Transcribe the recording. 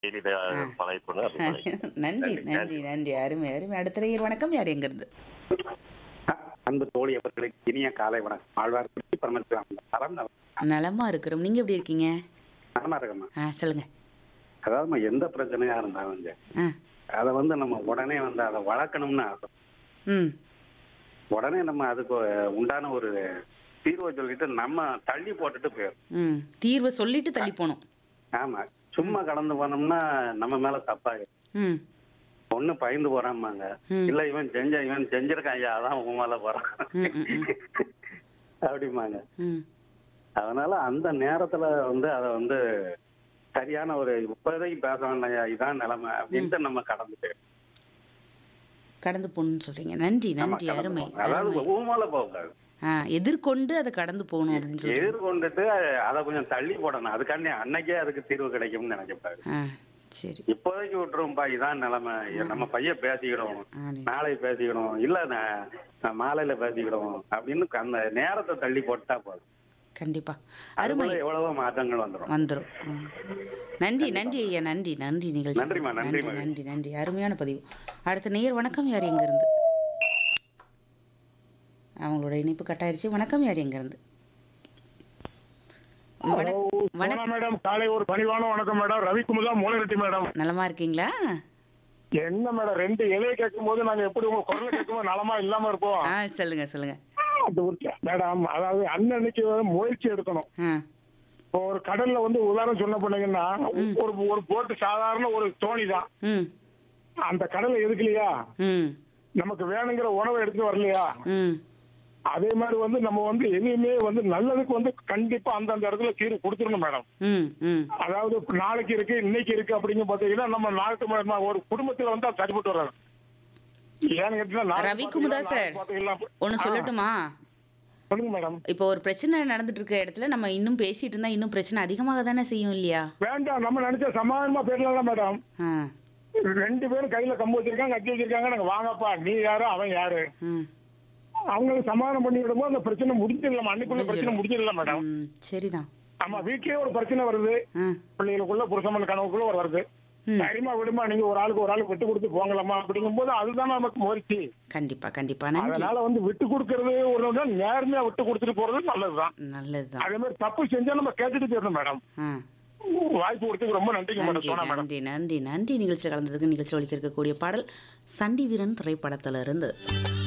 Daily பழகிக்கொண்டு அப்படி பழகிக்கணும். நன்றி நன்றி, நன்றி நன்றி அருமை அருமை அடுத்த நேயர் வணக்கம் யார் எங்கிருந்து அன்பு தோழி அவர்களுக்கு இனிய காலை வணக்கம் ஆழ்வார் குறிச்சி பரமசிவம் தரம் நலமா இருக்கிறோம் நீங்க எப்படி இருக்கீங்க நலமா இருக்கம்மா ஆ சொல்லுங்க அதாவது எந்த பிரச்சனையா இருந்தாலும் சரி, ஆ அதை வந்து நம்ம உடனே வந்து அதை வளர்க்கணும்னு ஆசை ம் உடனே நம்ம அதுக்கு உண்டான ஒரு தீர்வை சொல்லிட்டு நம்ம தள்ளி போட்டுட்டு போயிடும் ம் தீர்வை சொல்லிட்டு தள்ளி போகணும் ஆமா சும்மா கடந்து போனோம்னா நம்ம மேல தப்பாயிடும் ம் ஒண்ணு பயந்து போறாமாங்க ம். இல்ல இவன் செஞ்ச இவன் செஞ்சிருக்கான் ஐயா அதான் உன் மேல போறான் ம், ம், ம். அப்படிமாங்க ம் அதனால அந்த நேரத்துல வந்து அதை வந்து சரியான ஒரு இப்போதைக்கு பேச வேண்டாம் இதான் நிலைமை அப்படின்ட்டு நம்ம கடந்து போயிடும் கடந்து போகணும்னு சொல்றீங்க நன்றி ஆமா, நன்றி கடந்து அருமை போகணும். அதாவது அருமை ஊமால போகக்கூடாது ஆ எதிர்கொண்டு அதை கடந்து போகணும் அப்படின்னு சொல்றீங்க எதிர்கொண்டுட்டு அதை கொஞ்சம் தள்ளி போடணும் அதுக்காண்டி அன்னைக்கே அதுக்கு தீர்வு கிடைக்கும்னு நினைக்கக்கூடாது ஆ சரி இப்போதைக்கு விட்டுருவோம்ப்பா இதான் நிலைமை நம்ம பையன் பேசிக்கிடுவோம் ஆ, நீ- நாளை பேசிக்கிடுவோம் இல்ல நான் நான் மாலையில பேசிக்கிடுவோம் அப்படின்னு அந்த நேரத்தை தள்ளி போட்டா போதும் கண்டிப்பா அருமை அதுக்குள்ள எவ்வளவோ மாற்றங்கள் வந்துடும் வந்துடும் நன்றி நன்றி ஐயா நன்றி நன்றி நிகழ்ச்சி நன்றிம்மா, நன்றி, நன்றி மகன். நன்றி நன்றி அருமையான பதிவு அடுத்த நேயர் வணக்கம் யார் எங்க இருந்து அவங்களோட இணைப்பு கட்டாயிருச்சு வணக்கம் யார் எங்க இருந்து வணக்- சோனா வணக் மேடம் காலை ஒரு பணிவான வணக்கம் மேடம் ரவிக்குமுதா மூலரெட்டி மேடம் நலமா இருக்கீங்களா என்ன மேடம் ரெண்டு இலையை கேட்கும் போது நாங்க எப்படி உங்க குரலை கேட்கும்போது நலமா இல்லாம இருப்போம் ஆ சொல்லுங்க சொல்லுங்க அது ஒரு மேடம் அதாவது அன்னன்னைக்கு முயற்சி எடுக்கணும் ஆ இப்போ ஒரு கடல்ல வந்து உதாரணம் சொன்ன பண்ணீங்கன்னா ஒரு ஒரு போட்டு சாதாரண ஒரு தோணி தான் ம் அந்த கடலை எதுக்கலையா ம் நமக்கு வேணுங்கிற உணவை எடுத்து வரலையா ம் அதே மாதிரி வந்து நம்ம வந்து எதையுமே வந்து நல்லதுக்கு வந்து கண்டிப்பா அந்தந்த இடத்துல தீர்வு கொடுத்துடணும் மேடம் ம் ம் அதாவது இப்ப நாளைக்கு இருக்கு இன்னைக்கு இருக்கு அப்படிங்க பாத்தீங்கன்னா நம்ம நாட்டு ம- ஒரு குடும்பத்துல வந்து அது சரிபட்டு வர்றாரு ஏன்னு கேட்டீங்கன்னா நாளைக்கு ரவிக்குமுதா பாத்தீங்கன்னா, சார் நாளைக்கு பாத்தீங்கன்னா, ஒன்று ஆ, சொல்லட்டுமா சொல்லுங்க மேடம் இப்போ ஒரு பிரச்சனை நடந்துட்டு இருக்க இடத்துல நம்ம இன்னும் பேசிட்டு இருந்தா இன்னும் பிரச்சனை அதிகமாக தானே செய்யும் இல்லையா வேண்டாம் நம்ம நினைச்ச சமாதானமா பேசலாம் மேடம் ஆ ரெண்டு பேரும் கையில கம்பு வச்சிருக்காங்க கட்டி வச்சிருக்காங்க நாங்க வாங்கப்பா நீ யாரு அவன் யாரு ம் அவங்களுக்கு சமாதானம் பண்ணி விடும்போது அந்த பிரச்சனை முடிஞ்சிடலாம் அன்னைக்குள்ள பிரச்சனை முடிஞ்சிடலாம் மேடம் ம் சரிதான் ஆமா வீட்லயே ஒரு பிரச்சனை வருது ஆ பிள்ளைகளுக்குள்ள புருஷமன் கனவுக்குள்ள ஒரு வருது ம் தைரியமா விடுமா நீங்க ஒரு ஆளுக்கு ஒரு ஆளுக்கு விட்டு கொடுத்து போங்களாமா அப்படிங்கும் போது அதுதான் நமக்கு முயற்சி கண்டிப்பா கண்டிப்பா நன்றி அதனால வந்து விட்டு கொடுக்கறது ஒரு நாள் நேர்மையா விட்டு கொடுத்துட்டு போறது நல்லதுதான் நல்லதுதான் அதே மாதிரி தப்பு செஞ்சா நம்ம கேட்டுட்டு போயிடணும் மேடம் ஆ வாய்ப்பு கொடுத்ததுக்கு ரொம்ப நன்றிங்க மேடம் நன்றி சோனா மேடம் நன்றி நன்றி நன்றி நிகழ்ச்சியில் கலந்ததுக்கு நிகழ்ச்சி ஒழிக்க இருக்கக்கூடிய பாடல் சண்டி வீரன் திரைப்படத்திலிருந்து